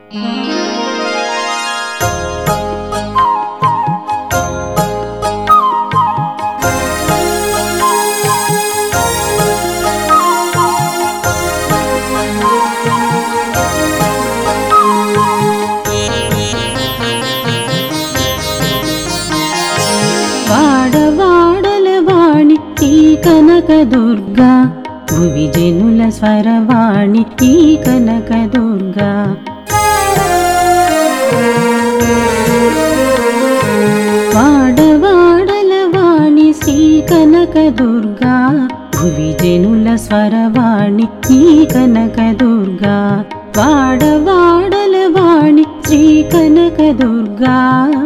వాడవాడల వాణి ఈ కనక దుర్గా భువి జనుల స్వరవాణి ఈ కనక దుర్గా వాడవాడల వాణి శ్రీ కనక దుర్గా భువి జనుల స్వరవాణి ఈ కనక దుర్గా వాడవాడల వాణి శ్రీ కనక దుర్గా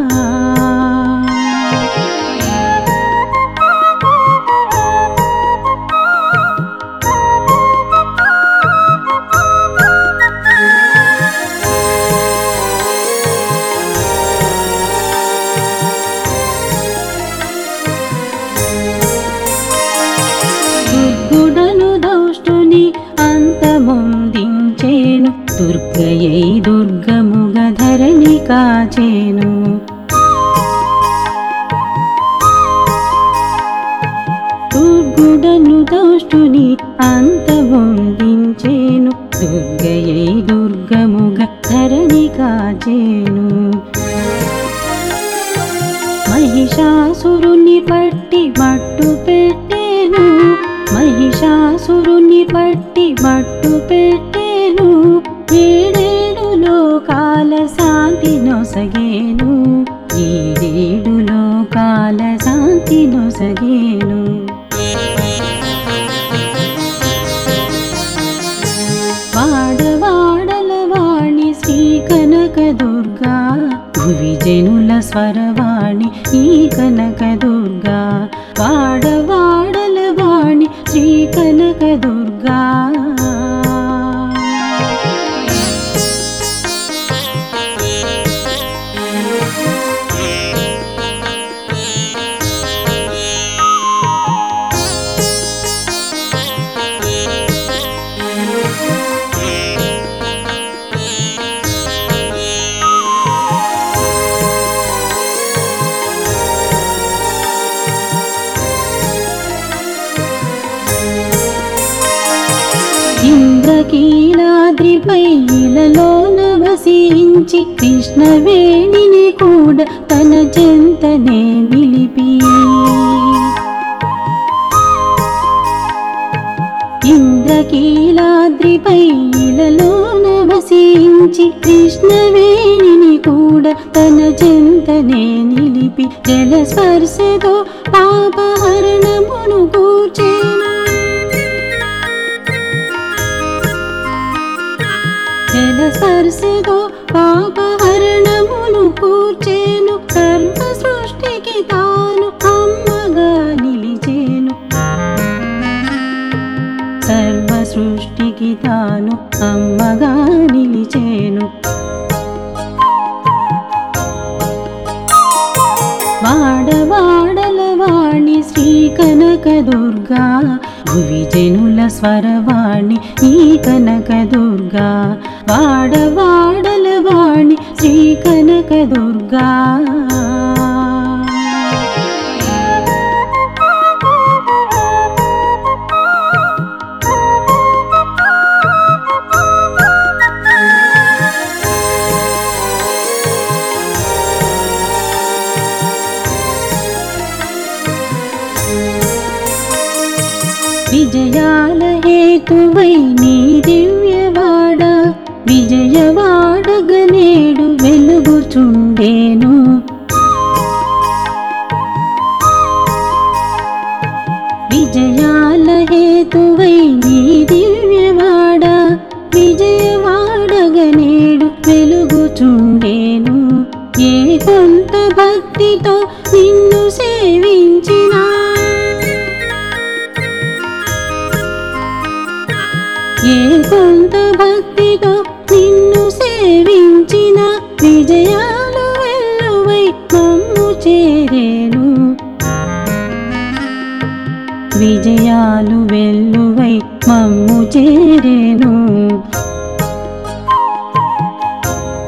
దుర్గుడను దౌష్టుని అంతమొందించేను దుర్గయై దుర్గముగ ధరణి కాచేను దుర్గుడను దౌష్టుని అంతమొందించేను దుర్గయై దుర్గముగ ధరణి కాచేను మహిషాసురుని పట్టి మట్టు పెట్టేను మహిషాసురుని పట్టి మట్టు పెట్టేను ఏడేడు లోకాల శాంతి నొసగేను ఏడేడు లోకాల శాంతి నొసగేను వాడవాడల వాణి శ్రీ కనక దుర్గా భువి జనుల స్వరవాణి ఈ కనక దుర్గా వాడవాడల వాణి శ్రీ కనక దుర్గా ఇంద్రకీలాద్రిపై ఇలలోన వసించి కృష్ణవేణిని కూడా తన చెంతనే నిలిపి ఇంద్రకీలాద్రిపై ఇలలోన వసించి కృష్ణవేణిని కూడా తన చెంతనే నిలిపి జలస్పర్శతో పాపహరణమును కూర్చేను జలస్పర్శతో పాపహరణమును కూర్చేను సర్వ సృష్టికి తాను అమ్మగా నిలిచేను సర్వ సృష్టికి తాను అమ్మగా నిలిచేను వాడవాడల వాణి శ్రీ కనక దుర్గా భువి జనుల స్వరవాణి ఈ కనక దుర్గా వాడవాడల వాణి శ్రీ కనక దుర్గా విజయాల హేతువై నీ దివ్యవాడ విజయవాడగనేడు వెలుగుచుండేను విజయాల హేతువై నీ దివ్యవాడ విజయవాడగనేడు వెలుగుచుండేను ఏ కొంత భక్తితో నిన్ను సేవించినా ఏ కొంత భక్తితో నిన్ను సేవించిన విజయాలు వెల్లువై మమ్ము చేరేను విజయాలు వెల్లువై మమ్ము చేరేను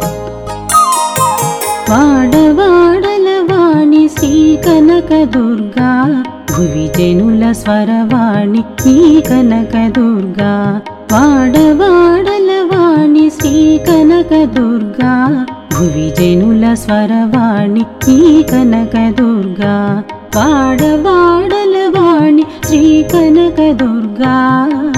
వాడవాడల వాణి శ్రీ కనక దుర్గా భువి జనుల స్వరవాణి ఈ కనక దుర్గా వాడవాడల వాణి శ్రీ కనక దుర్గా భువి జనుల స్వరవాణి ఈ కనక దుర్గా వాడవాడల వాణి శ్రీ కనక దుర్గా